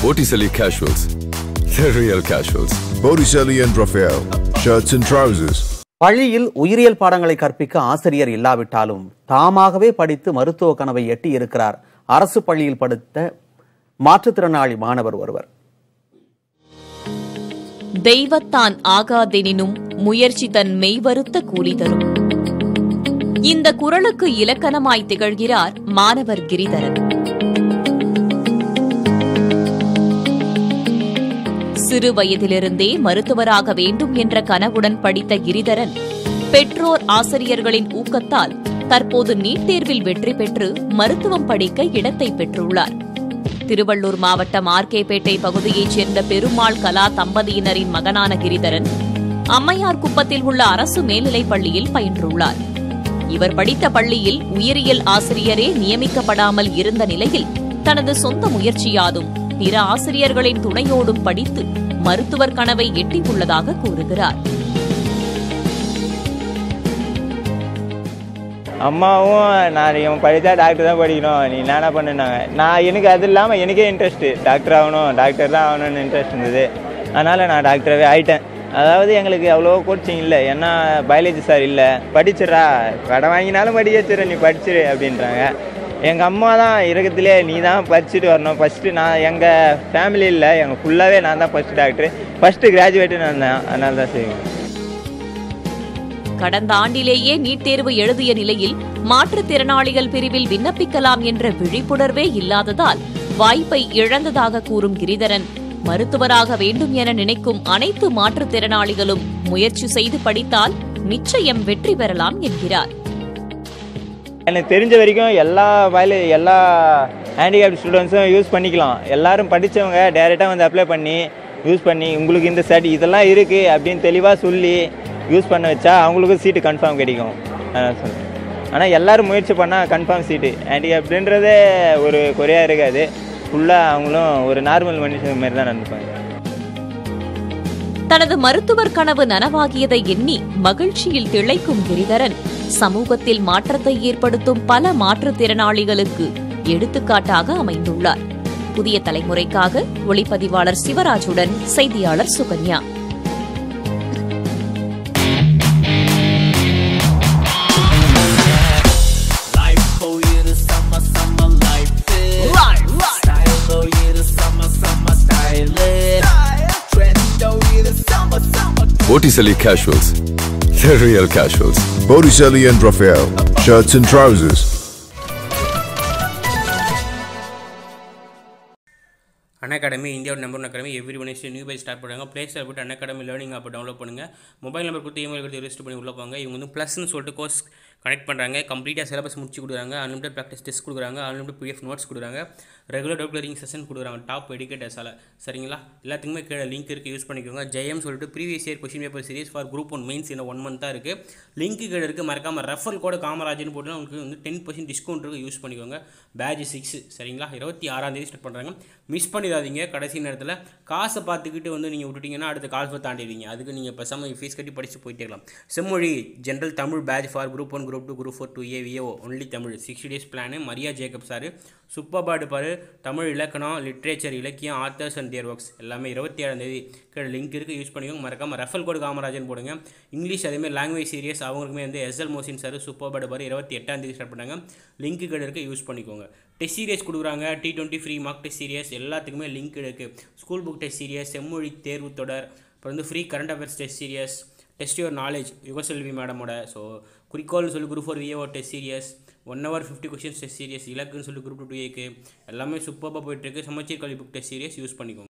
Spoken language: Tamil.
Botticelli Casuals. The real casuals. Botticelli and Raphael, shirts and trousers. பள்ளியில் உயிரியல் பாடங்களை கற்பிக்க ஆசிரியர் இல்லாவிட்டாலும் தாமாகவே படித்து மருத்துவ கனவை எட்டி இருக்கிறார் அரசு பள்ளியில் படித்த மாற்றுத்திறனாளி மாணவர் ஒருவர் தெய்வத்தான் ஆகாதெனினும் முயற்சி தன் மெய்வருத்த கூலி தரும் இந்த குரலுக்கு இலக்கணமாய் திகழ்கிறார் மாணவர் கிரிதரன் சிறு வயதிலிருந்தே மருத்துவராக வேண்டும் என்ற கனவுடன் படித்த கிரிதரன் பெற்றோர் ஆசிரியர்களின் ஊக்கத்தால் தற்போது நீட் தேர்வில் வெற்றி பெற்று மருத்துவம் படிக்க இடத்தை பெற்றுள்ளார் திருவள்ளூர் மாவட்டம் ஆர்கேபேட்டை பகுதியைச் சேர்ந்த பெருமாள் கலா தம்பதியினரின் மகனான கிரிதரன் அம்மையார் குப்பத்தில் உள்ள அரசு மேல்நிலைப் பள்ளியில் பயின்றுள்ளார் இவர் படித்த பள்ளியில் உயிரியல் ஆசிரியரே நியமிக்கப்படாமல் இருந்த நிலையில் தனது சொந்த முயற்சியாலும் பிற ஆசிரியர்களின் துணையோடும் படித்து மருத்துவர் கனவை எட்டியுள்ளதாக கூறுகிறார் அம்மாவும் நான் இவன் படித்தா டாக்டர் தான் படிக்கணும் நீ என்னென்ன பண்ணுனாங்க நான் எனக்கு அது இல்லாமல் எனக்கே இன்ட்ரெஸ்ட்டு டாக்டர் ஆகணும் டாக்டர் தான் ஆகணும்னு இன்ட்ரெஸ்ட் இருந்தது அதனால் நான் டாக்டராகவே ஆயிட்டேன் அதாவது எங்களுக்கு அவ்வளோ கோச்சிங் இல்லை ஏன்னா பயாலஜி சார் இல்லை படிச்சிடறா கடன் வாங்கினாலும் படிக்க வச்சிடற நீ படிச்சிரு அப்படின்றாங்க எங்கள் அம்மா தான் இருக்கத்துலேயே நீ தான் படிச்சுட்டு வரணும் ஃபஸ்ட்டு நான் எங்கள் ஃபேமிலியில் எங்கள் ஃபுல்லாகவே நான் தான் ஃபஸ்ட்டு டாக்டர் ஃபஸ்ட்டு கிராஜுவேட்டு நான் தான் அதனால தான் செய்வேன் கடந்த ஆண்டிலேயே நீட் தேர்வு எழுதிய நிலையில் மாற்றுத்திறனாளிகள் பிரிவில் விண்ணப்பிக்கலாம் என்ற விழிப்புணர்வே இல்லாததால் வாய்ப்பை இழந்ததாக கூறும் கிரிதரன் மருத்துவராக வேண்டும் என நினைக்கும் அனைத்து மாற்றுத்திறனாளிகளும் முயற்சி செய்து படித்தால் நிச்சயம் வெற்றி பெறலாம் என்கிறார் எனக்கு தெரிஞ்ச வரைக்கும் எல்லா வயலு எல்லா ஹேண்டிகேப் ஸ்டூடெண்ட்ஸும் யூஸ் பண்ணிக்கலாம் எல்லாரும் படித்தவங்க டேரெக்டாக வந்து அப்ளை பண்ணி யூஸ் பண்ணி உங்களுக்கு இந்த ஸ்டடி இதெல்லாம் இருக்குது அப்படின்னு தெளிவாக சொல்லி யூஸ் பண்ண வச்சா அவங்களுக்கும் சீட்டு கன்ஃபார்ம் கிடைக்கும் அதான் சொல்கிறேன் ஆனால் எல்லோரும் முயற்சி பண்ணால் கன்ஃபார்ம் சீட்டு ஹேண்டிகேப்டுன்றதே ஒரு குறையாக இருக்காது ஃபுல்லாக அவங்களும் ஒரு நார்மல் மனுஷன் மாதிரி தான் நடந்துப்பாங்க தனது மருத்துவர் கனவு நனவாகியதை எண்ணி மகிழ்ச்சியில் திளைக்கும் கிரிதரன் சமூகத்தில் மாற்றத்தை ஏற்படுத்தும் பல மாற்றுத்திறனாளிகளுக்கு எடுத்துக்காட்டாக அமைந்துள்ளார் புதிய தலைமுறைக்காக ஒளிப்பதிவாளர் சிவராஜுடன் செய்தியாளர் Sukanya Life oh yeah the summer summer life is life, Style oh yeah the summer summer style is Trend oh yeah the summer summer Botticelli Casuals. The real casuals. Botticelli and Raphael, shirts and trousers. Unacademy இந்தியாவோட number one academy every Wednesday new by start பண்ணுறாங்க ப்ளே ஸ்டோர் போட்டு Unacademy learning app download பண்ணுங்கள் மொபைல் நம்பர் கொடுத்து இமெயில் கொடுத்து ரெஜிஸ்டர் பண்ணி உள்ள போங்க இவங்க வந்து ப்ளஸ்னு சொல்லிட்டு கோர்ஸ் கனெக்ட் பண்ணுறாங்க கம்ப்ளீட்டாக சிலபஸ் முடிச்சு கொடுக்குறாங்க அன்லிமிட்டட் ப்ராக்டிஸ் டெஸ்ட் கொடுக்குறாங்க அன்லிமிட்டட் பிடிஎஃப் நோட்ஸ் கொடுக்குறாங்க ரெகுலர் டவுட் கிளியரிங் செஷன் கொடுக்குறாங்க டாப் எடிக்கேட்டர்ஸால் சரிங்களா எல்லாத்துக்குமே கீழே லிங்க் இருக்குது யூஸ் பண்ணிக்கோங்க ஜெயம் சொல்லிட்டு previous year question paper series for group one mains இன்னும் ஒன் மந்த் தான் இருக்குது லிங்க் கீழே இருக்குது மறக்காமல் ரெஃபர் கோடு காமராஜ்னு போட்டு உங்களுக்கு வந்து டென் பர்சன்ட் டிஸ்கவுண்ட் இருக்குது யூஸ் பண்ணிக்கோங்க பேட்ச் சிக்ஸ் சரிங்களா இருபத்தி ஆறாம் தேதி ஸ்டார்ட் பண்ணுறாங்க மிஸ் பண்ணிடாதீங்க கடைசி நேரத்தில் காசை பார்த்துக்கிட்டு வந்து நீங்கள் விட்டுட்டீங்கன்னா அடுத்த கால்ஃபை தாண்டிடுவீங்க அதுக்கு நீங்கள் பேசாமல் ஃபீஸ் கட்டி படித்து போயிட்டே இருக்கலாம் செம்மொழி general Tamil batch for group one group two group four two A V A O only Tamil sixty days plan Maria Jacob sir சூப்பராக எடுப்பார் தமிழ் இலக்கணம் லிட்ரேச்சர் இலக்கியம் ஆத்தர்ஸ் அண்ட் தியர் ஒர்க்ஸ் எல்லாமே இருபத்தி ஏழாம் தேதி கீழே லிங்க் இருக்குது யூஸ் பண்ணிக்கோங்க மறக்காமல் ரெஃபல் கோடு காமராஜன் போடுங்க இங்கிலீஷ் அதேமாதிரி லாங்குவேஜ் சீரியஸ் அவங்களுக்குமே வந்து எஸ்எல் மோசின் சார் சூப்பராக எடுப்பார் இருபத்தி எட்டாம் தேதி ஸ்டார்ட் பண்ணாங்க லிங்க் கீழே இருக்குது யூஸ் பண்ணிக்கோங்க டெஸ்ட் சீரியஸ் கொடுக்குறாங்க T twenty free mark test series எல்லாத்துக்குமே லிங்க் இருக்குது ஸ்கூல் புக் டெஸ்ட் சீரியஸ் செம்மொழி தேர்வு தொடர் அப்புறம் வந்து free current affairs test series test your knowledge Yugaselvi மேடமோட ஸோ குறிக்கோள்னு சொல்லி group four V A O test series one hour fifty questions test series இலக்குன்னு சொல்லி குரூப் டூ ஏக்கு எல்லாமே சூப்பராக போயிட்டுருக்கு சமச்சீர் கல்வி புக் டெஸ்ட் சீரியஸ் யூஸ் பண்ணிக்கோங்க